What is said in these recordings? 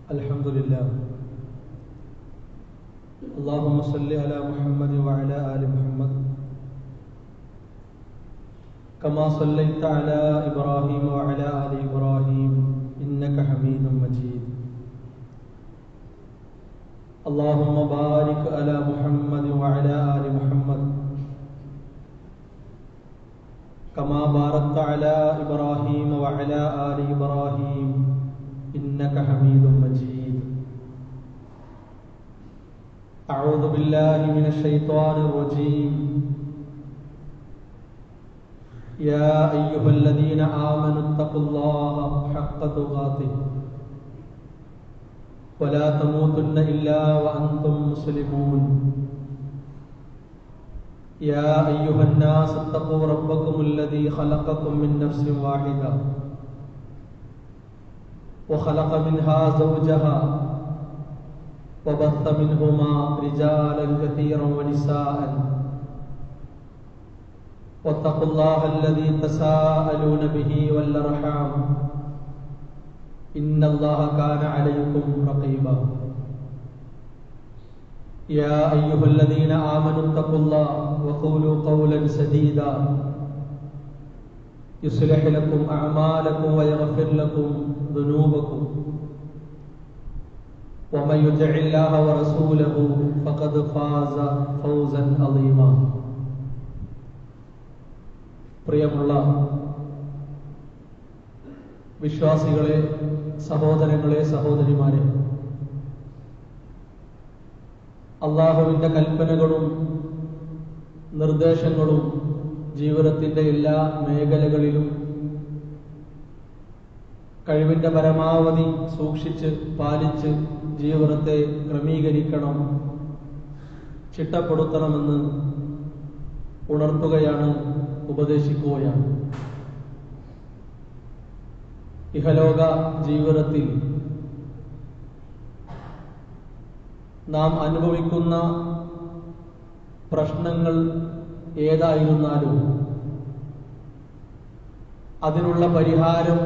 الحمد لله اللهم صل على محمد وعلى آل محمد كما صليت على إبراهيم وعلى آل إبراهيم إنك حميد مجيد اللهم بارك على محمد وعلى آل محمد كما باركت على إبراهيم وعلى آل إبراهيم إنك حميد مجيد أعوذ بالله من الشيطان الرجيم يا أيها الذين آمنوا اتقوا الله حق تقاته ولا تموتن إلا وأنتم مسلمون يا أيها الناس اتقوا ربكم الذي خلقكم من نفس واحدة وخلق منها زوجها وبث منهما رجالا كثيرا ونساء واتقوا الله الذي تساءلون به والأرحام إن الله كان عليكم رقيبا يا أيها الذين آمنوا اتقوا الله وقولوا قولا سديدا يصلح لكم أعمالكم ويغفر لكم ذنوبكم ومن يطع الله ورسوله فقد فاز فوزا عظيما പ്രിയമുള്ള വിശ്വാസികളെ സഹോദരങ്ങളെ സഹോദരിമാരെ അള്ളാഹുവിൻ്റെ കൽപ്പനകളും നിർദ്ദേശങ്ങളും ജീവിതത്തിൻ്റെ എല്ലാ മേഖലകളിലും കഴിവിൻ്റെ പരമാവധി സൂക്ഷിച്ച് പാലിച്ച് ജീവിതത്തെ ക്രമീകരിക്കണം ചിട്ടപ്പെടുത്തണമെന്ന് ഉണർത്തുകയാണ് ഉപദേശിക്കുകയാണ് ഇഹലോക ജീവിതത്തിൽ നാം അനുഭവിക്കുന്ന പ്രശ്നങ്ങൾ ഏതായിരുന്നാലും അതിനുള്ള പരിഹാരം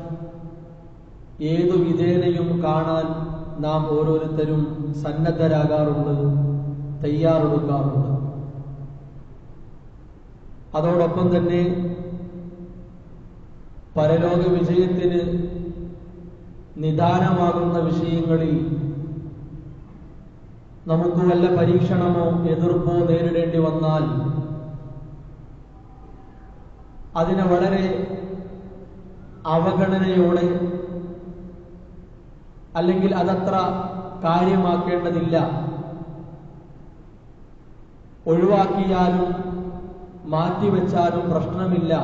ഏതു വിധേനയും കാണാൻ നാം ഓരോരുത്തരും സന്നദ്ധരാകാറുണ്ട് തയ്യാറെടുക്കാറുണ്ട് അതോടൊപ്പം തന്നെ പരലോക വിജയത്തിന് നിദാനമാകുന്ന വിഷയങ്ങളിൽ നമുക്ക് വല്ല പരീക്ഷണമോ എതിർപ്പോ നേരിടേണ്ടി വന്നാൽ അതിനെ വളരെ അവഗണനയോടെ അല്ലെങ്കിൽ അതത്ര കാര്യമാക്കേണ്ടതില്ല ഒഴിവാക്കിയാലും മാറ്റിവെച്ചാലും പ്രശ്നമില്ല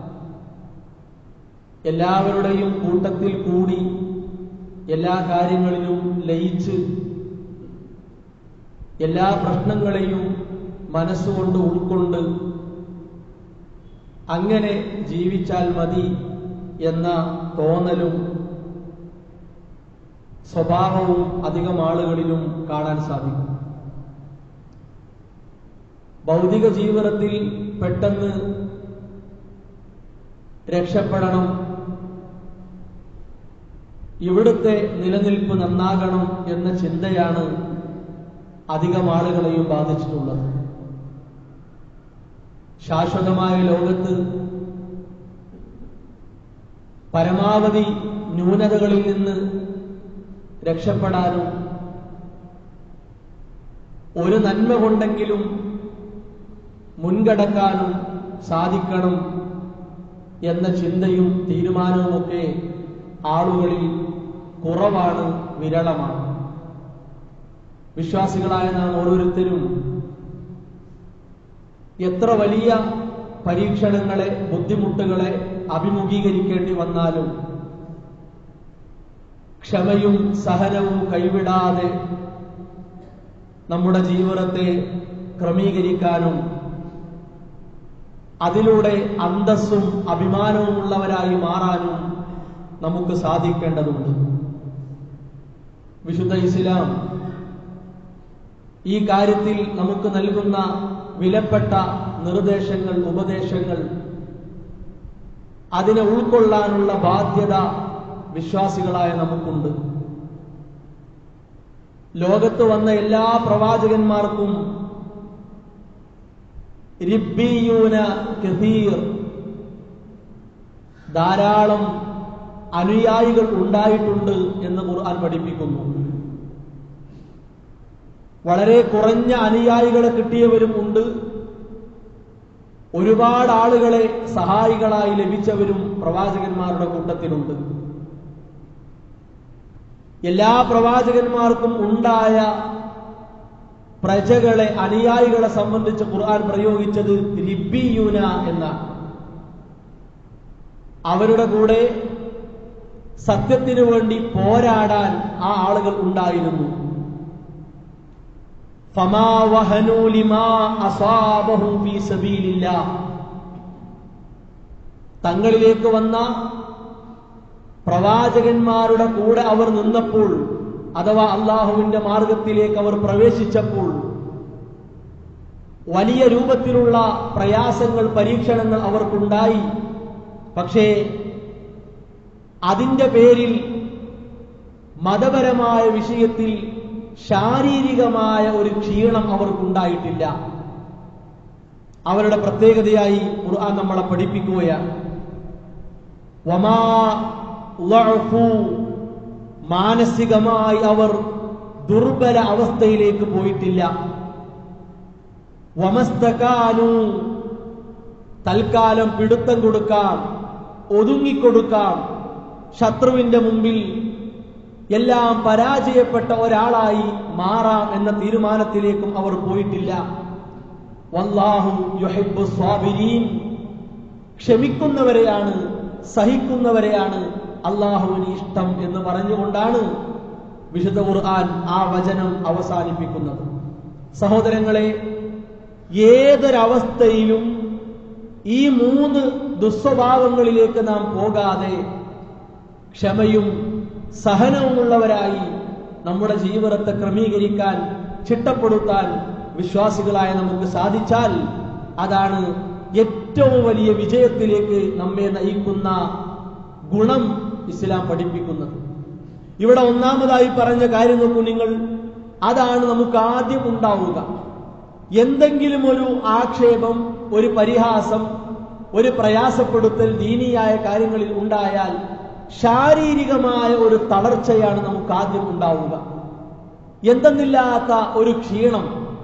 എല്ലാവരുടെയും കൂട്ടത്തിൽ കൂടി എല്ലാ കാര്യങ്ങളിലും ലയിച്ച് എല്ലാ പ്രശ്നങ്ങളെയും മനസ്സുകൊണ്ട് ഉൾക്കൊണ്ട് അങ്ങനെ ജീവിച്ചാൽ മതി എന്ന തോന്നലും സ്വഭാവവും അധികം ആളുകളിലും കാണാൻ സാധിക്കും ഭൗതിക ജീവിതത്തിൽ പെട്ടെന്ന് രക്ഷപ്പെടണം ഇവിടുത്തെ നിലനിൽപ്പ് നന്നാകണം എന്ന ചിന്തയാണ് അധികം ആളുകളെയും ബാധിച്ചിട്ടുള്ളത് ശാശ്വതമായ ലോകത്ത് പരമാവധി ന്യൂനതകളിൽ നിന്ന് രക്ഷപ്പെടാനും ഒരു നന്മ കൊണ്ടെങ്കിലും മുൻകടക്കാനും സാധിക്കണം എന്ന ചിന്തയും തീരുമാനവുമൊക്കെ ആളുകളിൽ കുറവാണ് വിരളമാണ് വിശ്വാസികളായ നാം ഓരോരുത്തരും എത്ര വലിയ പരീക്ഷണങ്ങളെ ബുദ്ധിമുട്ടുകളെ അഭിമുഖീകരിക്കേണ്ടി വന്നാലും ക്ഷമയും സഹനവും കൈവിടാതെ നമ്മുടെ ജീവിതത്തെ ക്രമീകരിക്കാനും അതിലൂടെ അന്തസ്സും അഭിമാനവുമുള്ളവരായി മാറാനും നമുക്ക് സാധിക്കേണ്ടതുണ്ട് വിശുദ്ധ ഇസ്ലാം ഈ കാര്യത്തിൽ നമുക്ക് നൽകുന്ന വിലപ്പെട്ട നിർദ്ദേശങ്ങൾ ഉപദേശങ്ങൾ അതിനെ ഉൾക്കൊള്ളാനുള്ള ബാധ്യത വിശ്വാസികളായ നമുക്കുണ്ട് ലോകത്ത് വന്ന എല്ലാ പ്രവാചകന്മാർക്കും റിബ്ബിയൂന കഥീർ ധാരാളം അനുയായികൾ ഉണ്ടായിട്ടുണ്ട് എന്ന് ഖുർആൻ പഠിപ്പിക്കുന്നു വളരെ കുറഞ്ഞ അനുയായികളെ കിട്ടിയവരും ഉണ്ട് ഒരുപാട് ആളുകളെ സഹായികളായി ലഭിച്ചവരും പ്രവാചകന്മാരുടെ കൂട്ടത്തിലുണ്ട് എല്ലാ പ്രവാചകന്മാർക്കും ഉണ്ടായ പ്രജകളെ അനുയായികളെ സംബന്ധിച്ച് ഖുർആൻ പ്രയോഗിച്ചത് റിബിയൂന എന്നാണ് അവരുടെ കൂടെ സത്യത്തിനു വേണ്ടി പോരാടാൻ ആ ആളുകൾ ഉണ്ടായിരുന്നു ഫമാ വഹനൂ ലിമാ അസാബഹും ഫീ സബീലില്ലാഹ് തങ്ങളിലേക്ക് വന്ന പ്രവാചകന്മാരുടെ കൂടെ അവർ നിന്നപ്പോൾ അഥവാ അള്ളാഹുവിന്റെ മാർഗത്തിലേക്ക് അവർ പ്രവേശിച്ചപ്പോൾ വലിയ രൂപത്തിലുള്ള പ്രയാസങ്ങൾ പരീക്ഷണങ്ങൾ അവർക്കുണ്ടായി പക്ഷേ അതിന്റെ പേരിൽ മതപരമായ വിഷയത്തിൽ ശാരീരികമായ ഒരു ക്ഷീണം അവർക്കുണ്ടായിട്ടില്ല അവരുടെ പ്രത്യേകതയായി ഖുർആൻ നമ്മളെ പഠിപ്പിക്കുകയാണ് വമാ ളഅഫു മാനസികമായി അവർ ദുർബല അവസ്ഥയിലേക്ക് പോയിട്ടില്ല വമസ്തകാനു തൽക്കാലം പിടുത്തം കൊടുക്കാം ഒതുങ്ങിക്കൊടുക്കാം ശത്രുവിന്റെ മുമ്പിൽ എല്ലാം പരാജയപ്പെട്ട ഒരാളായി മാറാം എന്ന തീരുമാനത്തിലേക്കും അവർ പോയിട്ടില്ല വല്ലാഹു യുഹിബ്ബു സ്വാബിരീൻ ക്ഷമിക്കുന്നവരെയാണ് സഹിക്കുന്നവരെയാണ് അള്ളാഹുവിന് ഇഷ്ടം എന്ന് പറഞ്ഞുകൊണ്ടാണ് വിശുദ്ധ ഖുർആൻ ആ വചനം അവസാനിപ്പിക്കുന്നത് സഹോദരങ്ങളെ ഏതൊരവസ്ഥയിലും ഈ മൂന്ന് ദുസ്വഭാവങ്ങളിലേക്ക് നാം പോകാതെ ക്ഷമയും സഹനവുമുള്ളവരായി നമ്മുടെ ജീവിതത്തെ ക്രമീകരിക്കാൻ ചിട്ടപ്പെടുത്താൻ വിശ്വാസികളായ നമുക്ക് സാധിച്ചാൽ അതാണ് ഏറ്റവും വലിയ വിജയത്തിലേക്ക് നമ്മെ നയിക്കുന്ന ഗുണം ഇസ്ലാം പഠിപ്പിക്കുന്നത് ഇവിടെ ഒന്നാമതായി പറഞ്ഞ കാര്യം നോക്കൂ നിങ്ങൾ അതാണ് നമുക്ക് ആദ്യം ഉണ്ടാവുക എന്തെങ്കിലും ഒരു ആക്ഷേപം ഒരു പരിഹാസം ഒരു പ്രയാസപ്പെടുത്തൽ ദീനിയായ കാര്യങ്ങളിൽ ഉണ്ടായാൽ ശാരീരികമായ ഒരു തളർച്ചയാണ് നമുക്ക് ആദ്യം ഉണ്ടാവുക എന്തെന്നില്ലാത്ത ഒരു ക്ഷീണം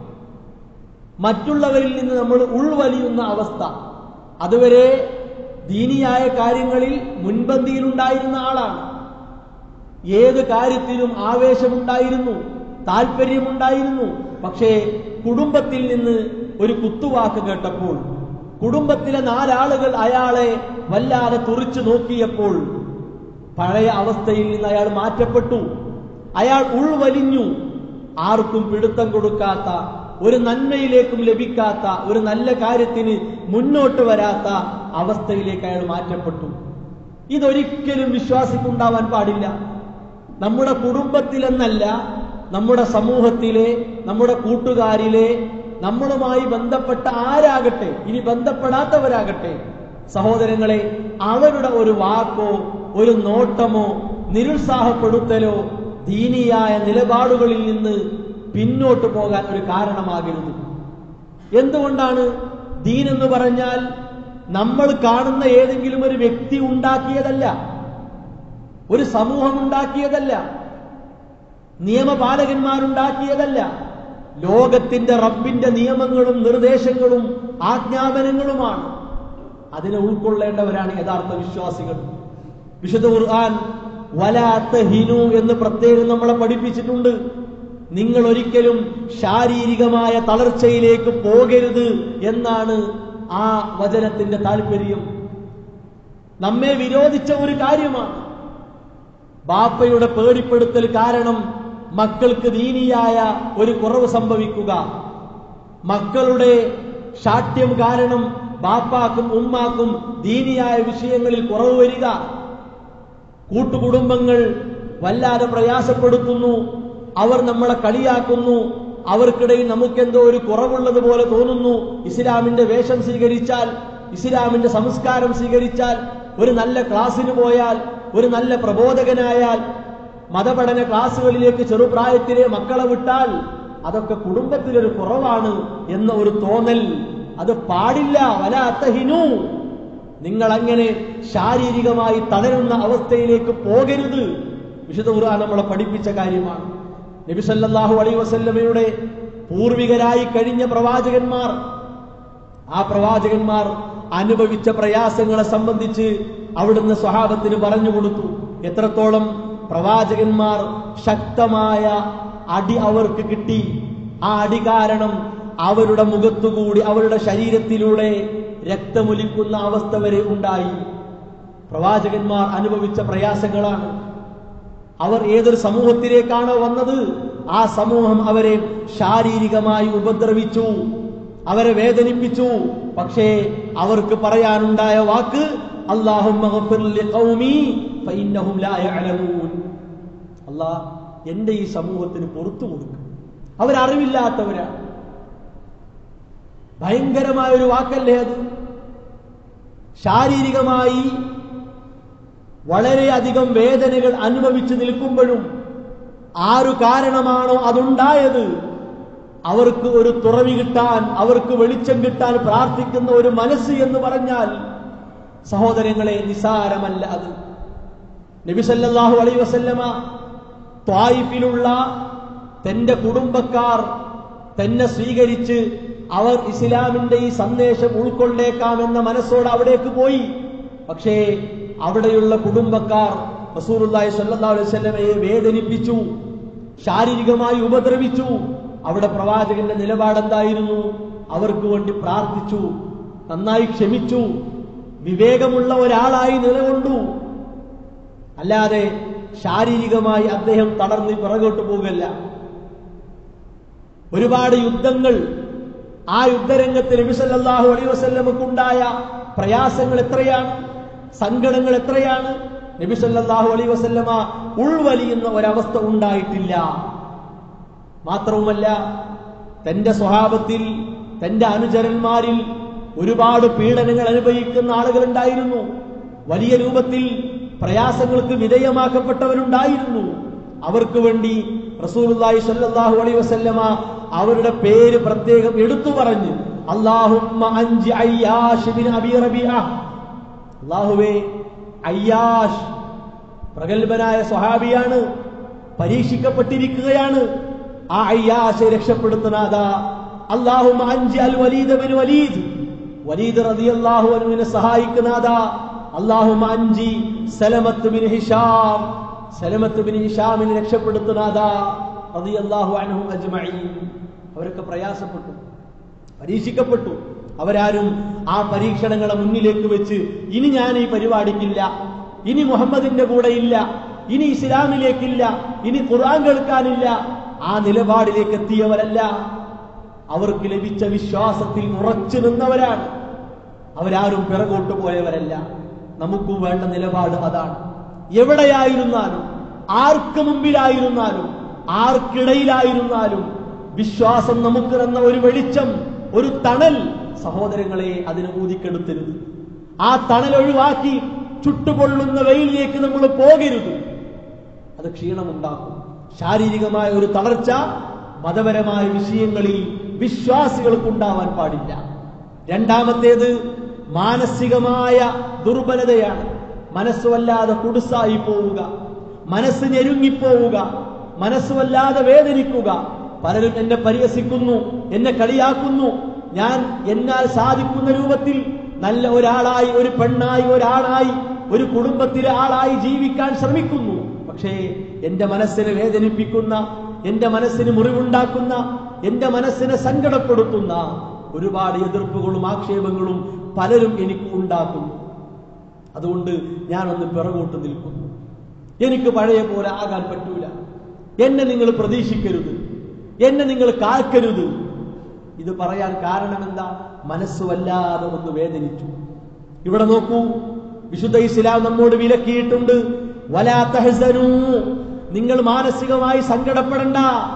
മറ്റുള്ളവരിൽ നിന്ന് നമ്മൾ ഉൾവലിയുന്ന അവസ്ഥ അതുവരെ ദീനിയായ കാര്യങ്ങളിൽ മുൻപന്തിയിലുണ്ടായിരുന്ന ആളാണ് ഏത് കാര്യത്തിലും ആവേശമുണ്ടായിരുന്നു താല്പര്യമുണ്ടായിരുന്നു പക്ഷേ കുടുംബത്തിൽ നിന്ന് ഒരു കുത്തുവാക്ക് കേട്ടപ്പോൾ കുടുംബത്തിലെ നാലാളുകൾ അയാളെ വല്ലാതെ തുറിച്ചു നോക്കിയപ്പോൾ പഴയ അവസ്ഥയിൽ നിന്ന് അയാൾ മാറ്റപ്പെട്ടു അയാൾ ഉൾവലിഞ്ഞു ആർക്കും പിടുത്തം കൊടുക്കാത്ത ഒരു നന്മയിലേക്കും ലഭിക്കാത്ത ഒരു നല്ല കാര്യത്തിന് മുന്നോട്ട് വരാത്ത അവസ്ഥയിലേക്ക് അയാൾ മാറ്റപ്പെട്ടു ഇതൊരിക്കലും വിശ്വാസിക്കുണ്ടാവാൻ പാടില്ല നമ്മുടെ കുടുംബത്തിലെന്നല്ല നമ്മുടെ സമൂഹത്തിലെ നമ്മുടെ കൂട്ടുകാരിലെ നമ്മളുമായി ബന്ധപ്പെട്ട ആരാകട്ടെ ഇനി ബന്ധപ്പെടാത്തവരാകട്ടെ സഹോദരങ്ങളെ അവരുടെ ഒരു വാക്കോ ഒരു നോട്ടമോ നിരുത്സാഹപ്പെടുത്തലോ ദീനിയായ നിലപാടുകളിൽ നിന്ന് പിന്നോട്ട് പോകാൻ ഒരു കാരണമാകരുത് എന്തുകൊണ്ടാണ് ദീൻ എന്ന് പറഞ്ഞാൽ നമ്മൾ കാണുന്ന ഏതെങ്കിലും ഒരു വ്യക്തി ഉണ്ടാക്കിയതല്ല ഒരു സമൂഹം ഉണ്ടാക്കിയതല്ല നിയമപാലകന്മാരുണ്ടാക്കിയതല്ല ലോകത്തിന്റെ റബ്ബിന്റെ നിയമങ്ങളും നിർദ്ദേശങ്ങളും ആജ്ഞാപനങ്ങളുമാണ് അതിനെ ഉൾക്കൊള്ളേണ്ടവരാണ് യഥാർത്ഥ വിശ്വാസികൾ വിശുദ്ധ ഖുർആൻ വലാത്ത ഹിനു എന്ന് പ്രത്യേകം നമ്മളെ പഠിപ്പിച്ചിട്ടുണ്ട് നിങ്ങൾ ഒരിക്കലും ശാരീരികമായ തളർച്ചയിലേക്ക് പോകരുത് എന്നാണ് ആ വചനത്തിന്റെ താല്പര്യം നമ്മെ വിരോധിച്ച ഒരു കാര്യമാണ് ബാപ്പയുടെ പേടിപ്പെടുത്തൽ കാരണം മക്കൾക്ക് ദീനിയായ ഒരു കുറവ് സംഭവിക്കുക മക്കളുടെ ശാഠ്യം കാരണം ബാപ്പാക്കും ഉമ്മാക്കും ദീനിയായ വിഷയങ്ങളിൽ കുറവ് വരിക കൂട്ടുകുടുംബങ്ങൾ വല്ലാതെ പ്രയാസപ്പെടുത്തുന്നു അവർ നമ്മളെ കളിയാക്കുന്നു അവർക്കിടയിൽ നമുക്കെന്തോ ഒരു കുറവുള്ളത് പോലെ തോന്നുന്നു ഇസ്ലാമിന്റെ വേഷം സ്വീകരിച്ചാൽ ഇസ്ലാമിന്റെ സംസ്കാരം സ്വീകരിച്ചാൽ ഒരു നല്ല ക്ലാസ്സിന് പോയാൽ ഒരു നല്ല പ്രബോധകനായാൽ മതപഠന ക്ലാസ്സുകളിലേക്ക് ചെറുപ്രായത്തിലെ മക്കളെ വിട്ടാൽ അതൊക്കെ കുടുംബത്തിലൊരു കുറവാണ് എന്ന ഒരു തോന്നൽ അത് പാടില്ല വല അത്തഹിനു നിങ്ങൾ അങ്ങനെ ശാരീരികമായി തളരുന്ന അവസ്ഥയിലേക്ക് പോകരുത് വിശുദ്ധ ഖുർആൻ നമ്മളെ പഠിപ്പിച്ച കാര്യമാണ് നബി സല്ലല്ലാഹു അലൈഹി വസല്ലമയുടെ പൂർവികരായി കഴിഞ്ഞ പ്രവാചകന്മാർ ആ പ്രവാചകന്മാർ അനുഭവിച്ച പ്രയാസങ്ങളെ സംബന്ധിച്ച് അവിടുന്ന് സ്വഹാബത്തിന് പറഞ്ഞു കൊടുത്തു എത്രത്തോളം പ്രവാചകന്മാർ ശക്തമായ അടി അവർക്ക് കിട്ടി ആ അടി കാരണം അവരുടെ മുഖത്തുകൂടി അവരുടെ ശരീരത്തിലൂടെ രക്തമൊലിക്കുന്ന അവസ്ഥ വരെ ഉണ്ടായി പ്രവാചകന്മാർ അനുഭവിച്ച പ്രയാസങ്ങളാണ് അവർ ഏതൊരു സമൂഹത്തിലേക്കാണോ വന്നത് ആ സമൂഹം അവരെ ശാരീരികമായി ഉപദ്രവിച്ചു അവരെ വേദനിപ്പിച്ചു പക്ഷേ അവർക്ക് പറയാനുണ്ടായ വാക്ക് അല്ലാ എന്റെ ഈ സമൂഹത്തിന് പുറത്തു കൊടുക്കും അവരറിവില്ലാത്തവരാണ് ഭയങ്കരമായ ഒരു വാക്കല്ലേ അത് ശാരീരികമായി വളരെയധികം വേദനകൾ അനുഭവിച്ചു നിൽക്കുമ്പോഴും ആരു കാരണമാണോ അതുണ്ടായത് അവർക്ക് ഒരു തുറവി കിട്ടാൻ അവർക്ക് വെളിച്ചം കിട്ടാൻ പ്രാർത്ഥിക്കുന്ന ഒരു മനസ്സ് എന്ന് പറഞ്ഞാൽ സഹോദരങ്ങളെ നിസാരമല്ല അത് നബിസല്ലാഹു അലൈ വസല്ലമ ത്വായിഫിലുള്ള തന്റെ കുടുംബക്കാർ തന്നെ സ്വീകരിച്ച് അവർ ഇസ്ലാമിന്റെ ഈ സന്ദേശം ഉൾക്കൊള്ളേക്കാമെന്ന മനസ്സോടെ അവിടേക്ക് പോയി പക്ഷേ അവിടെയുള്ള കുടുംബക്കാർ റസൂലുള്ളാഹി സ്വല്ലല്ലാഹു അലൈഹി വസല്ലമയെ വേദനിപ്പിച്ചു ശാരീരികമായി ഉപദ്രവിച്ചു അവിടെ പ്രവാചകന്റെ നിലപാടെന്തായിരുന്നു അവർക്ക് വേണ്ടി പ്രാർത്ഥിച്ചു നന്നായി ക്ഷമിച്ചു വിവേകമുള്ള ഒരാളായി നിലകൊണ്ടു അല്ലാതെ ശാരീരികമായി അദ്ദേഹം തളർന്ന് പിറകോട്ട് പോകല്ല ഒരുപാട് യുദ്ധങ്ങൾ ആ യുദ്ധരംഗത്ത് നബിസല്ലാഹു അലൈ വസല്ലമക്കുണ്ടായ പ്രയാസങ്ങൾ എത്രയാണ് സങ്കടങ്ങൾ എത്രയാണ് നബി സല്ലല്ലാഹു അലൈഹി വസല്ലമ ഉൾവലിയുന്ന ഒരവസ്ഥ ഉണ്ടായിട്ടില്ല മാത്രവുമല്ല തന്റെ സ്വഭാവത്തിൽ തന്റെ അനുചരന്മാരിൽ ഒരുപാട് പീഡനങ്ങൾ അനുഭവിക്കുന്ന ആളുകളുണ്ടായിരുന്നു വലിയ രൂപത്തിൽ പ്രയാസങ്ങൾക്ക് വിധേയമാക്കപ്പെട്ടവരുണ്ടായിരുന്നു അവർക്ക് വേണ്ടി റസൂലുള്ളാഹി സ്വല്ലല്ലാഹു അലൈഹി വസല്ലമ അവരുടെ പേര് പ്രത്യേകം എടുത്തു പറഞ്ഞു അല്ലാഹുമ്മ അൻജി അയ്യാഷ് ബിൻ അബി റബീഅ അല്ലാഹുവേ അയ്യാഷ് പ്രഗത്ഭനായ സ്വഹാബിയാണ് പരീക്ഷിക്കപ്പെട്ടിരിക്കുകയാണ് ആ അയ്യാശെ രക്ഷപ്പെടുത്തുന്നാഥ അള്ളാഹുമ്മ അൻജി al Walid bin Walid Walid റളിയല്ലാഹു അൻഹുവിനെ സഹായിക്കുന്നാഥ അള്ളാഹുമ്മ അൻജി Salamah bin Hisham Salamah bin ഹിഷാമിനെ രക്ഷപ്പെടുത്തുന്നാഥ റളിയല്ലാഹു അൻഹു അജ്മഈൻ അവരൊക്കെ പ്രയാസപ്പെട്ടു പരീക്ഷിക്കപ്പെട്ടു അവരാരും ആ പരീക്ഷണങ്ങളെ മുന്നിലേക്ക് വെച്ച് ഇനി ഞാൻ ഈ പരിപാടിക്കില്ല ഇനി മുഹമ്മദിന്റെ കൂടെ ഇല്ല ഇനി ഇസ്ലാമിലേക്കില്ല ഇനി ഖുർആൻ കേൾക്കാനില്ല ആ നിലപാടിലേക്ക് എത്തിയവരല്ല അവർക്ക് ലഭിച്ച വിശ്വാസത്തിൽ ഉറച്ചു നിന്നവരാണ് അവരാരും പിറകോട്ട് പോയവരല്ല നമുക്കും വേണ്ട നിലപാട് അതാണ് എവിടെയായിരുന്നാലും ആർക്ക് മുമ്പിലായിരുന്നാലും ആർക്കിടയിലായിരുന്നാലും വിശ്വാസം നമുക്ക് തന്ന ഒരു വെളിച്ചം ഒരു തണൽ സഹോദരങ്ങളെ അതിനെ ഊതിക്കെടുത്തരുത് ആ തണൽ ഒഴിവാക്കി ചുട്ടുപൊള്ളുന്ന വെയിലിലേക്ക് നമ്മൾ പോകരുത് അത് ക്ഷീണമുണ്ടാക്കും ശാരീരികമായ ഒരു തളർച്ച മതപരമായ വിഷയങ്ങളിൽ വിശ്വാസികൾക്കുണ്ടാവാൻ പാടില്ല രണ്ടാമത്തേത് മാനസികമായ ദുർബലതയാണ് മനസ്സ് വല്ലാതെ കുടുസായി പോവുക മനസ്സ് ഞെരുങ്ങിപ്പോവുക മനസ്സ് വല്ലാതെ വേദനിക്കുക പലരും എന്നെ പരിഹസിക്കുന്നു എന്നെ കളിയാക്കുന്നു ഞാൻ എന്നാൽ സാധിക്കുന്ന രൂപത്തിൽ നല്ല ഒരാളായി ഒരു പെണ്ണായി ഒരാളായി ഒരു കുടുംബത്തിലെ ആളായി ജീവിക്കാൻ ശ്രമിക്കുന്നു പക്ഷേ എന്റെ മനസ്സിനെ വേദനിപ്പിക്കുന്ന എന്റെ മനസ്സിന് മുറിവുണ്ടാക്കുന്ന എന്റെ മനസ്സിനെ സങ്കടപ്പെടുത്തുന്ന ഒരുപാട് എതിർപ്പുകളും ആക്ഷേപങ്ങളും പലരും എനിക്ക് ഉണ്ടാക്കുന്നു അതുകൊണ്ട് ഞാനൊന്ന് പിറകോട്ട് നിൽക്കുന്നു എനിക്ക് പഴയ പോലെ ആകാൻ പറ്റൂല എന്നെ നിങ്ങൾ പ്രതീക്ഷിക്കരുത് എന്നെ നിങ്ങൾ കാക്കരുത് ഇത് പറയാൻ കാരണം എന്താ മനസ്സ് വല്ലാതെ ഒന്ന് വേദനിച്ചു ഇവിടെ നോക്കൂ വിശുദ്ധ ഇസ്ലാം നമ്മോട് വിലക്കിയിട്ടുണ്ട് വലാ തഹ്സനൂ നിങ്ങൾ മാനസികമായി സങ്കടപ്പെടണ്ട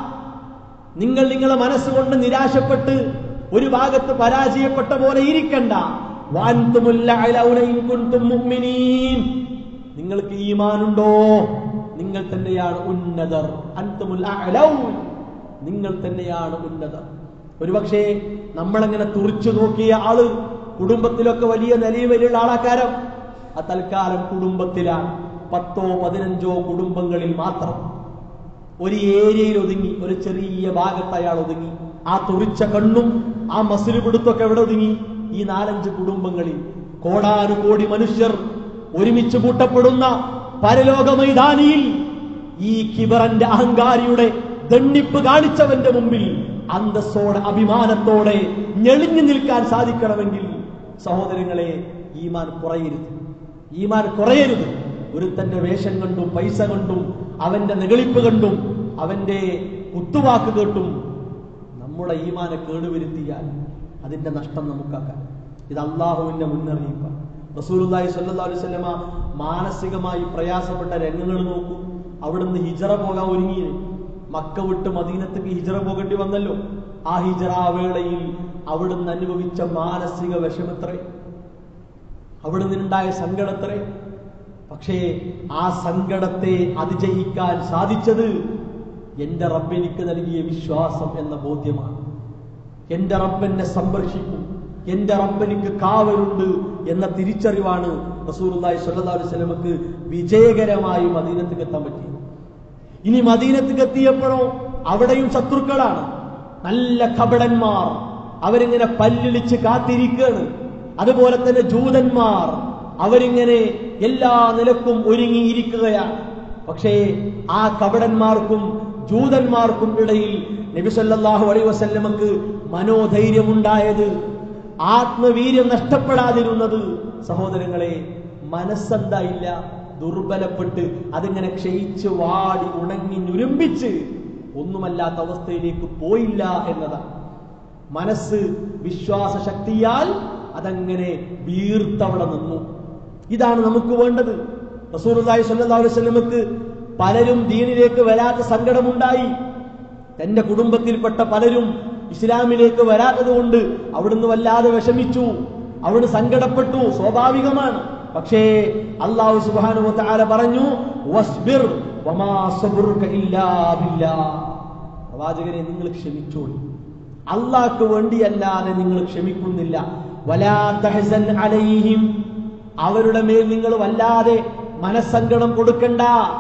നിങ്ങൾ നിങ്ങളെ മനസ്സുകൊണ്ട് നിരാശപ്പെട്ട് ഒരു ഭാഗത്ത് പരാജയപ്പെട്ട പോലെ ഇരിക്കണ്ട വാൻതുമുല്ല അലൗന ഇൻ കുൻതും മുഅ്മിനീൻ നിങ്ങൾക്ക് ഈമാനുണ്ടോ നിങ്ങൾ തന്നെയാണ് ഉന്നതർ അൻതുമുൽ അഅലൗൻ നിങ്ങൾ തന്നെയാണ് ഉന്നതർ ഒരുപക്ഷേ നമ്മളങ്ങനെ തുറിച്ചു നോക്കിയ ആള് കുടുംബത്തിലൊക്കെ വലിയ നിലയും വലിയുള്ള ആളാക്കാരം ആ തൽക്കാലം കുടുംബത്തിലാണ് പത്തോ പതിനഞ്ചോ കുടുംബങ്ങളിൽ മാത്രം ഒരു ഏരിയയിൽ ഒതുങ്ങി ഒരു ചെറിയ ഭാഗത്ത് അയാൾ ഒതുങ്ങി ആ തുറിച്ച കണ്ണും ആ മസിൽ പിടുത്തൊക്കെ എവിടെ ഒതുങ്ങി ഈ നാലഞ്ച് കുടുംബങ്ങളിൽ കോടാനുകോടി മനുഷ്യർ ഒരുമിച്ച് കൂട്ടപ്പെടുന്ന പരലോക മൈതാനിയിൽ ഈ കിബറന്റെ അഹങ്കാരിയുടെ ദണ്ണിപ്പ് കാണിച്ചവന്റെ മുമ്പിൽ അന്തസ്സോടെ അഭിമാനത്തോടെ ഞെളിഞ്ഞു നിൽക്കാൻ സാധിക്കണമെങ്കിൽ സഹോദരങ്ങളെ ഈമാൻ കുറയരുത് ഈമാൻ കുറയരുത് ഒരുത്തന്റെ വേഷം കണ്ടും പൈസ കണ്ടും അവന്റെ നെകളിപ്പ് കണ്ടും അവന്റെ കുത്തുവാക്ക് കേട്ടും നമ്മുടെ ഈമാനെ കേടുവരുത്തിയാൽ അതിന്റെ നഷ്ടം നമുക്കാക്കാം ഇത് അള്ളാഹുവിന്റെ മുന്നറിയിപ്പാണ് റസൂലുള്ളാഹി സ്വല്ലല്ലാഹു അലൈഹി വസല്ലമ മാനസികമായി പ്രയാസപ്പെട്ട രംഗങ്ങൾ നോക്കൂ അവിടുന്ന് ഹിജറ പോകാൻ ഒരുങ്ങി മക്ക വിട്ട് മദീനത്തേക്ക് ഹിജറ പോകേണ്ടി വന്നല്ലോ ആ ഹിജറ വേളയിൽ അവിടുന്ന് അനുഭവിച്ച മാനസിക വിഷമത്രേ അവിടുന്ന് ഉണ്ടായ സങ്കടത്രേ പക്ഷേ ആ സങ്കടത്തെ അതിജയിക്കാൻ സാധിച്ചത് എന്റെ റബ്ബെനിക്ക് നൽകിയ വിശ്വാസം എന്ന ബോധ്യമാണ് എന്റെ റബ്ബെന്നെ സംരക്ഷിക്കും എന്റെ റബ്ബെനിക്ക് കാവലുണ്ട് എന്ന തിരിച്ചറിവാണ് റസൂലുള്ളാഹി സ്വല്ലല്ലാഹു അലൈഹി വസല്ലമക്ക് വിജയകരമായി മദീനത്തേക്ക് എത്താൻ പറ്റിയത് ഇനി മദീനത്തേക്ക് എത്തിയപ്പോഴോ അവിടെയും ശത്രുക്കളാണ് നല്ല കപടന്മാർ അവരിങ്ങനെ പല്ലിളിച്ച് കാത്തിരിക്കുകയാണ് അതുപോലെ തന്നെ ജൂതന്മാർ അവരിങ്ങനെ എല്ലാ നിലക്കും ഒരുങ്ങിയിരിക്കുകയാണ് പക്ഷേ ആ കപടന്മാർക്കും ജൂതന്മാർക്കും ഇടയിൽ നബി സല്ലല്ലാഹു അലൈഹി വസല്ലമക്ക് മനോധൈര്യമുണ്ടായത് ആത്മവീര്യം നഷ്ടപ്പെടാതിരുന്നത് സഹോദരങ്ങളെ മനസ്സെന്തായില്ല ദുർബലപ്പെട്ട് അതിങ്ങനെ ക്ഷയിച്ച് വാടി ഉണങ്ങി ഞുരുമ്പിച്ച് ഒന്നുമല്ലാത്ത അവസ്ഥയിലേക്ക് പോയില്ല എന്നതാണ് മനസ്സ് വിശ്വാസ ശക്തിയാൽ അതങ്ങനെ വീർത്തവിടെ നിന്നു ഇതാണ് നമുക്ക് വേണ്ടത് റസൂലുള്ളാഹി സ്വല്ലല്ലാഹു അലൈഹി വസല്ലമക്ക് പലരും ദീനിലേക്ക് വരാത്ത സങ്കടമുണ്ടായി തന്റെ കുടുംബത്തിൽപ്പെട്ട പലരും ഇസ്ലാമിലേക്ക് വരാത്തത് കൊണ്ട് അവിടുന്ന് വല്ലാതെ വിഷമിച്ചു അവിടുന്ന് സങ്കടപ്പെട്ടു സ്വാഭാവികമാണ് പക്ഷേ അള്ളാഹു സുബ്ഹാനഹു വതആല പറഞ്ഞു വസ്ബിർ വമാ സബ്റുക ഇല്ലാ ബില്ലാഹ് പ്രവാചകരെ നിങ്ങൾ ക്ഷമിച്ചോളൂ അള്ളാഹ്ക്ക് വേണ്ടിയല്ലാതെ നിങ്ങൾ ക്ഷമിക്കുന്നില്ല വലാ തഹ്സൻ അലൈഹിം അവരുടെ മേൽ നിങ്ങൾ വല്ലാതെ മനസ്സങ്കടം കൊടുക്കണ്ട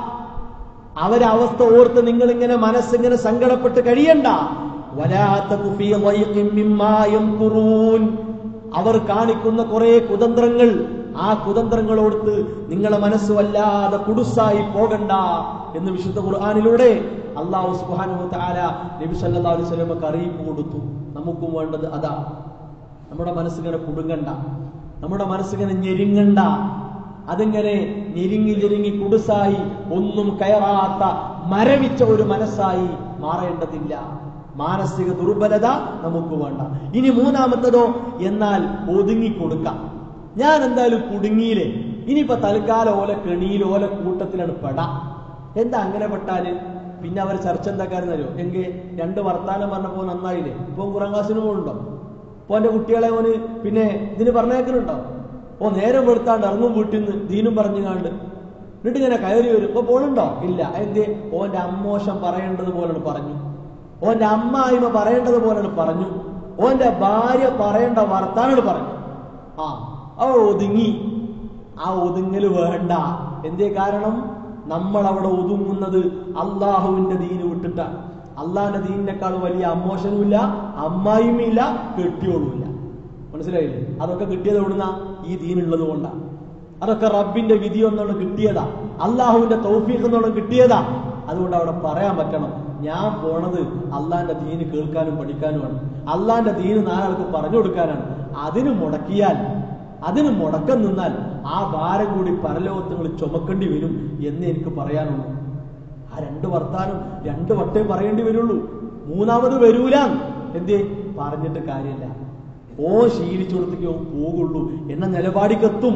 അവരെ അവസ്ഥ ഓർത്ത് നിങ്ങൾ ഇങ്ങനെ മനസ്സിങ്ങനെ സങ്കടപ്പെട്ട് കഴിയണ്ട വലാ തകു ഫീ ളൈഖിൻ മിമ്മാ യംകുറൂൻ അവർ കാണിക്കുന്ന കുറെ കുതന്ത്രങ്ങൾ ആ കുതന്ത്രങ്ങളോടുത്ത് നിങ്ങളെ മനസ്സ് വല്ലാതെ കുടുസായി പോകണ്ട എന്ന് വിശുദ്ധ ഖുർആാനിലൂടെ അള്ളാഹു സുബ്ഹാനഹു തആല നബി സല്ലല്ലാഹു അലൈഹി വസല്ലമക്ക് അറിയിപ്പ് കൊടുത്തു നമുക്കും വേണ്ടത് അതാ നമ്മുടെ മനസ്സിങ്ങനെ കുടുങ്ങണ്ട നമ്മുടെ മനസ്സിങ്ങനെ ഞെരുങ്ങണ്ട അതിങ്ങനെ ഞെരുങ്ങി ഞെരുങ്ങി കുടുസായി ഒന്നും കയറാത്ത മരവിച്ച ഒരു മനസ്സായി മാറേണ്ടതില്ല മാനസിക ദുർബലത നമുക്ക് വേണ്ട ഇനി മൂന്നാമത്തതോ എന്നാൽ ഒതുങ്ങി കൊടുക്കാം ഞാൻ എന്തായാലും കുടുങ്ങിയില്ലേ ഇനിയിപ്പോ തൽക്കാലം ഓല കെണിയിൽ ഓല കൂട്ടത്തിലാണ് പെടാ എന്താ അങ്ങനെ പെട്ടാല് പിന്നെ അവർ ചർച്ച എന്താക്കാരെന്നറിയോ എങ്കിൽ രണ്ട് വർത്താനം പറഞ്ഞപ്പോ നന്നായില്ലേ ഇപ്പൊ കുറാം ക്ലാസ്സിന് പോകുന്നുണ്ടോ ഇപ്പൊ എന്റെ കുട്ടികളെ ഓന് പിന്നെ ഇതിന് പറഞ്ഞേക്കുന്നുണ്ടോ ഓ നേരം വെളുത്താണ്ട് ഇറങ്ങും വീട്ടിൽ നിന്ന് ദീനും പറഞ്ഞു കാണ്ട് എന്നിട്ട് ഇങ്ങനെ കയറി വരും ഇപ്പൊ പോണുണ്ടോ ഇല്ല എന്തേ ഓന്റെ അമ്മോശം പറയേണ്ടത് പോലെയാണ് പറഞ്ഞു ഓന്റെ അമ്മായിമ പറയേണ്ടത് പോലെയാണ് പറഞ്ഞു ഓന്റെ ഭാര്യ പറയേണ്ട വർത്താനോട് പറഞ്ഞു ആ അവ ഒതുങ്ങി ആ ഒതുങ്ങല് വേണ്ട എന്തേ കാരണം നമ്മൾ അവിടെ ഒതുങ്ങുന്നത് അള്ളാഹുവിന്റെ ദീന് വിട്ടിട്ടാണ് അള്ളാഹിന്റെ ദീനിനേക്കാൾ വലിയ അമ്മോശനുമില്ല അമ്മായിമില്ല കെട്ടിയോളുമില്ല മനസ്സിലായില്ലേ അതൊക്കെ കിട്ടിയത് എവിടുന്ന ഈ ദീനുള്ളത് കൊണ്ടാണ് അതൊക്കെ റബ്ബിന്റെ വിധി ഒന്നോട് കിട്ടിയതാ അള്ളാഹുവിന്റെ തൗഫീഖ് എന്നോട് കിട്ടിയതാ അതുകൊണ്ട് അവിടെ പറയാൻ പറ്റണം ഞാൻ പോണത് അള്ളാന്റെ ദീന് കേൾക്കാനും പഠിക്കാനുമാണ് അള്ളാന്റെ ദീന് നാലാൾക്ക് പറഞ്ഞു കൊടുക്കാനാണ് അതിന് മുടക്കിയാൽ അതിന് മുടക്കം നിന്നാൽ ആ ഭാരം കൂടി പരലോകത്ത് നിങ്ങൾ ചുമക്കേണ്ടി വരും എന്ന് എനിക്ക് പറയാനുള്ളൂ ആ രണ്ട് വർത്താനം രണ്ട് വട്ടേ പറയേണ്ടി വരുള്ളൂ മൂന്നാമത് വരൂല എന്തേ പറഞ്ഞിട്ട് കാര്യമില്ല ഓ ശീലിച്ചു കൊടുത്തേക്ക് ഓ പോകുള്ളൂ എന്ന നിലപാടിക്കെത്തും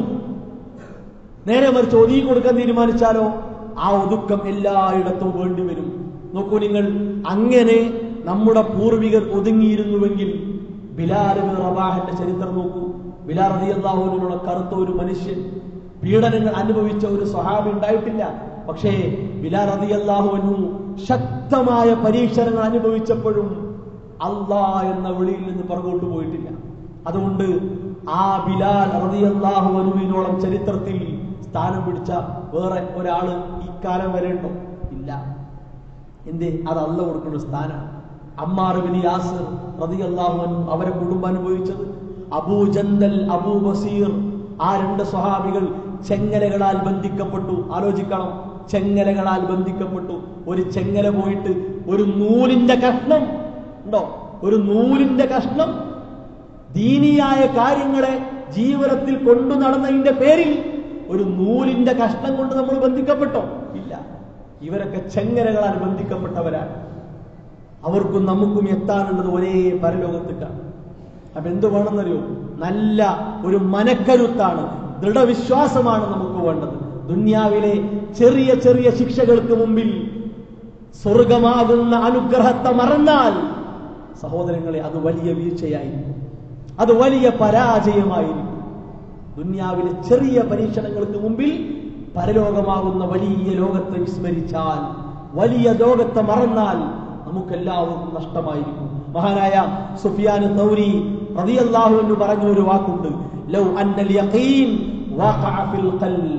നേരെ മറിച്ച് ഒതുങ്ങി കൊടുക്കാൻ തീരുമാനിച്ചാലോ ആ ഒതുക്കം എല്ലായിടത്തും വേണ്ടി വരും നോക്കൂ നിങ്ങൾ അങ്ങനെ നമ്മുടെ പൂർവികർ ഒതുങ്ങിയിരുന്നുവെങ്കിൽ ബിലാൽ ഇബ്നു റബാഹിന്റെ ചരിത്രം നോക്കൂ ബിലാൽ റളിയല്ലാഹുവിനുള്ള കറുത്ത ഒരു മനുഷ്യൻ പീഡനങ്ങൾ അനുഭവിച്ച ഒരു സ്വഹാബി ഉണ്ടായിട്ടില്ല പക്ഷേ ബിലാൽ റളിയല്ലാഹു അൻഹു ശക്തമായ പരീക്ഷണങ്ങൾ അനുഭവിച്ചപ്പോഴും അള്ളാ എന്ന വിളിയിൽ നിന്ന് പുറകോട്ട് പോയിട്ടില്ല അതുകൊണ്ട് ആ ബിലാൽ റളിയല്ലാഹു അൻഹുവിനോളം ചരിത്രത്തിൽ സ്ഥാനം പിടിച്ച വേറെ ഒരാള് ഇക്കാലം വരെ ഉണ്ടോ ഇല്ല എന്തേ അത് അല്ല കൊടുക്കുന്ന സ്ഥാനമാണ് അമ്മാർ ബിൻ യാസിർ റളിയല്ലാഹു അൻഹു അവരെ കുടുംബം അനുഭവിച്ചത് അബൂ ജന്ദൽ അബൂ ബസീർ ആ രണ്ട് സ്വഹാബികൾ ചെങ്ങലകളാൽ ബന്ധിക്കപ്പെട്ടു ആലോചിക്കണം ചെങ്ങലകളാൽ ബന്ധിക്കപ്പെട്ടു ഒരു ചെങ്ങല പോയിട്ട് ഒരു നൂലിന്റെ കഷ്ണം ഉണ്ടോ ഒരു നൂലിന്റെ കഷ്ണം ദീനിയായ കാര്യങ്ങളെ ജീവിതത്തിൽ കൊണ്ടു നടന്നതിന്റെ പേരിൽ ഒരു നൂലിന്റെ കഷ്ണം കൊണ്ട് നമ്മൾ ബന്ധിക്കപ്പെട്ടോ ഇല്ല ഇവരൊക്കെ ചെങ്ങലകളാൽ ബന്ധിക്കപ്പെട്ടവരാണ് അവർക്കും നമുക്കും എത്താനുള്ളത് ഒരേ പരലോകത്തേക്കാണ് അപ്പൊ എന്ത് വേണമെന്നറിയോ നല്ല ഒരു മനക്കരുത്താണ് ദൃഢവിശ്വാസമാണ് നമുക്ക് വേണ്ടത് ദുന്യാവിലെ ചെറിയ ചെറിയ ശിക്ഷകൾക്ക് മുമ്പിൽ സ്വർഗമാകുന്ന അനുഗ്രഹത്തെ മറന്നാൽ സഹോദരങ്ങളെ അത് വലിയ വീഴ്ചയായിരിക്കും അത് വലിയ പരാജയമായിരിക്കും ദുന്യാവിലെ ചെറിയ പരീക്ഷണങ്ങൾക്ക് മുമ്പിൽ പരലോകമാകുന്ന വലിയ ലോകത്തെ വിസ്മരിച്ചാൽ വലിയ ലോകത്തെ മറന്നാൽ നമുക്കെല്ലാവർക്കും നഷ്ടമായിരിക്കും മഹാനായ സുഫിയാൻ തൗരി റളിയല്ലാഹു എന്ന് പറഞ്ഞ ഒരു വാക്കുണ്ട് ലൗ അന്നൽ യഖീൻ വഖഅ ഫിൽ ഖൽബ്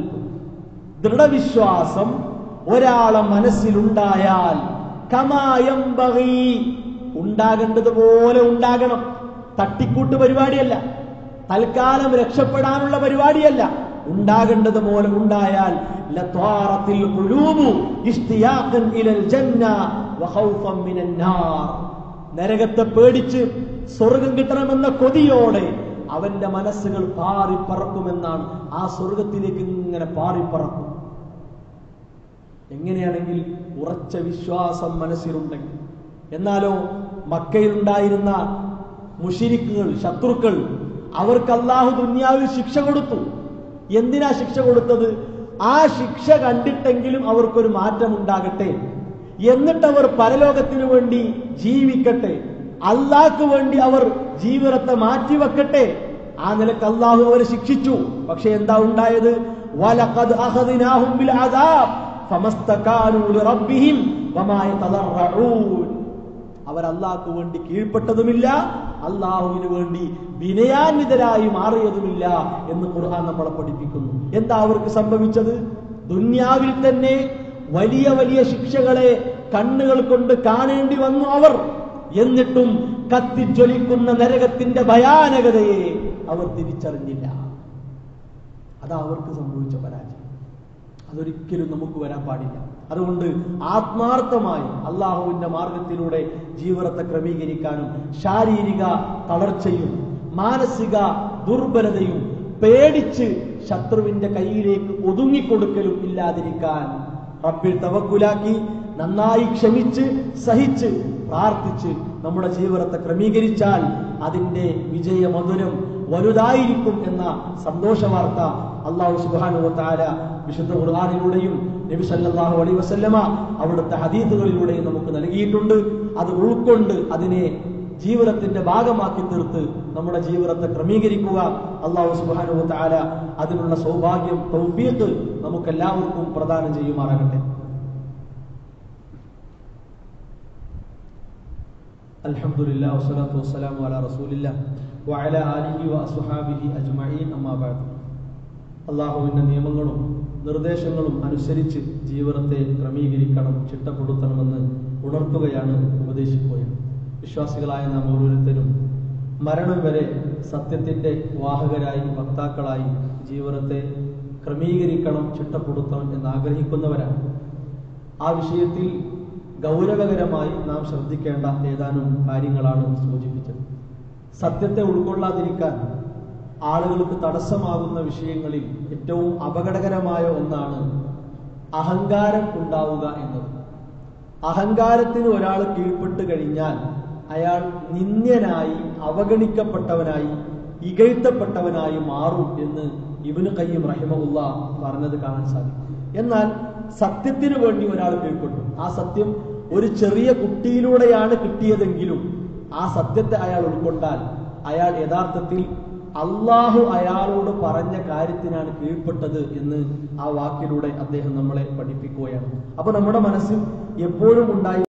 ദൃഢവിശ്വാസം ഒരാളെ മനസ്സിലുണ്ടായാൽ കമായംബഗി ഉണ്ടാകേണ്ടതുപോലെ ഉണ്ടാകണം തട്ടിക്കൂട്ട് പരിപാടിയല്ല തൽക്കാലം രക്ഷപ്പെടാനുള്ള പരിപാടിയല്ല ഉണ്ടാകേണ്ടത് പോലെ ഉണ്ടായാൽ ലത്വാറത്തിൽ ഖുലൂബു ഇഷ്തിയാഖൻ ഇലൽ ജന്ന വഖൗഫൻ മിനൻ നാർ നരകത്തെ പേടിച്ച് സ്വർഗം കിട്ടണമെന്ന കൊതിയോടെ അവന്റെ മനസ്സുകൾ പാറിപ്പറക്കുമെന്നാണ് ആ സ്വർഗത്തിലേക്ക് ഇങ്ങനെ പാറിപ്പറക്കും എങ്ങനെയാണെങ്കിൽ ഉറച്ച വിശ്വാസം മനസ്സിലുണ്ടെങ്കിൽ എന്നാലോ മക്കയിലുണ്ടായിരുന്ന മുഷിരിക്കുകൾ ശത്രുക്കൾ അവർക്ക് അള്ളാഹു ദുന്യാവിൽ ശിക്ഷ കൊടുത്തു എന്തിനാ ശിക്ഷ കൊടുത്തത് ആ ശിക്ഷ കണ്ടിട്ടെങ്കിലും അവർക്കൊരു മാറ്റം ഉണ്ടാകട്ടെ എന്നിട്ട് അവർ പരലോകത്തിനു വേണ്ടി ജീവിക്കട്ടെ അള്ളാഹ്ക്ക് വേണ്ടി അവർ ജീവിതത്തെ മാറ്റിവെക്കട്ടെ ആ നിലക്ക് അള്ളാഹു അവരെ ശിക്ഷിച്ചു പക്ഷെ എന്താ ഉണ്ടായത് വലഖദ് അഖദ്നാഹും ബിൽ അദാബ് ഫമസ്തകാനൂ ലിറബ്ബിഹിം വമാ യതദറഊൻ അവർ അള്ളാഹ്ക്ക് വേണ്ടി കീഴ്പ്പെട്ടതുമില്ല അള്ളാഹുവിന് വേണ്ടി വിനയാന്വിതരായി മാറിയതുമില്ല എന്ന് ഖുർആൻ നമ്മളെ പഠിപ്പിക്കുന്നു എന്താ അവർക്ക് സംഭവിച്ചത് ദുന്യാവിൽ തന്നെ വലിയ വലിയ ശിക്ഷകളെ കണ്ണുകൾ കൊണ്ട് കാണേണ്ടി വന്നു അവർ എന്നിട്ടും കത്തിജ്വലിക്കുന്ന നരകത്തിന്റെ ഭയാനകതയെ അവർ തിരിച്ചറിഞ്ഞില്ല അതാ അവർക്ക് സംഭവിച്ച പരാജയം അതൊരിക്കലും നമുക്ക് വരാൻ പാടില്ല അതുകൊണ്ട് ആത്മാർത്ഥമായി അള്ളാഹുവിന്റെ മാർഗത്തിലൂടെ ജീവിതത്തെ ക്രമീകരിക്കാനും ശാരീരിക തളർച്ചയും മാനസിക ദുർബലതയും പേടിച്ച് ശത്രുവിന്റെ കയ്യിലേക്ക് ഒതുങ്ങിക്കൊടുക്കലും ഇല്ലാതിരിക്കാൻ റബ്ബിൽ തവക്കുലാക്കി നന്നായി ക്ഷമിച്ച് സഹിച്ച് പ്രാർത്ഥിച്ച് നമ്മുടെ ജീവിതത്തെ ക്രമീകരിച്ചാൽ അതിന്റെ വിജയമധുരം വലുതായിരിക്കും എന്ന സന്തോഷ വാർത്ത അള്ളാഹു സുബാനു താര വിശുദ്ധ ഖുർആാനിലൂടെയും നബി സല്ലല്ലാഹു അലൈഹി വസല്ലമ അവിടുത്തെ ഹദീത്തുകളിലൂടെയും നമുക്ക് നൽകിയിട്ടുണ്ട് അത് ഉൾക്കൊണ്ട് അതിനെ ജീവിതത്തിന്റെ ഭാഗമാക്കി തീർത്ത് നമ്മുടെ ജീവിതത്തെ ക്രമീകരിക്കുക അള്ളാഹു സുബാനു താര അതിനുള്ള സൗഭാഗ്യം തൗഫീഖ് നമുക്കെല്ലാവർക്കും പ്രദാനം ചെയ്യുമാറാകട്ടെ الحمد لله والصلاة والسلام على رسول الله وعلى آله وأصحابه أجمعين أما بعد അള്ളാഹുവിന്റെ നിയമങ്ങളും നിർദ്ദേശങ്ങളും അനുസരിച്ച് ജീവിതത്തെ ക്രമീകരിക്കണം ചിട്ടപ്പെടുത്തണമെന്ന് ഉണർത്തുകയാണ് ഉപദേശിക്കുകയാണ് വിശ്വാസികളായ നാം ഓരോരുത്തരും മരണം വരെ സത്യത്തിന്റെ വാഹകരായി വക്താക്കളായി ജീവിതത്തെ ക്രമീകരിക്കണം ചിട്ടപ്പെടുത്തണം എന്ന് ആഗ്രഹിക്കുന്നവരാണ് ആ വിഷയത്തിൽ ഗൗരവകരമായി നാം ശ്രദ്ധിക്കേണ്ട ഏതാനും കാര്യങ്ങളാണ് സൂചിപ്പിച്ചത് സത്യത്തെ ഉൾക്കൊള്ളാതിരിക്കാൻ ആളുകൾക്ക് തടസ്സമാകുന്ന വിഷയങ്ങളിൽ ഏറ്റവും അപകടകരമായ ഒന്നാണ് അഹങ്കാരം ഉണ്ടാവുക എന്നത് അഹങ്കാരത്തിന് ഒരാൾ കീഴ്പ്പെട്ട് കഴിഞ്ഞാൽ അയാൾ നിന്ദ്യനായി അവഗണിക്കപ്പെട്ടവനായി ഇകഴ്ത്തപ്പെട്ടവനായി മാറും എന്ന് ഇബിന് കയ്യം റഹിമുല്ല പറഞ്ഞത് കാണാൻ സാധിക്കും എന്നാൽ സത്യത്തിന് വേണ്ടി ഒരാൾ കീഴ്പ്പെട്ടു ആ സത്യം ഒരു ചെറിയ കുട്ടിയിലൂടെയാണ് കിട്ടിയതെങ്കിലും ആ സത്യത്തെ അയാൾ ഉൾക്കൊണ്ടാൽ അയാൾ യഥാർത്ഥത്തിൽ അള്ളാഹു അയാളോട് പറഞ്ഞ കാര്യത്തിനാണ് കീഴ്പ്പെട്ടത് എന്ന് ആ വാക്കിലൂടെ അദ്ദേഹം നമ്മളെ പഠിപ്പിക്കുകയാണ് അപ്പൊ നമ്മുടെ മനസ്സിൽ എപ്പോഴും ഉണ്ടായി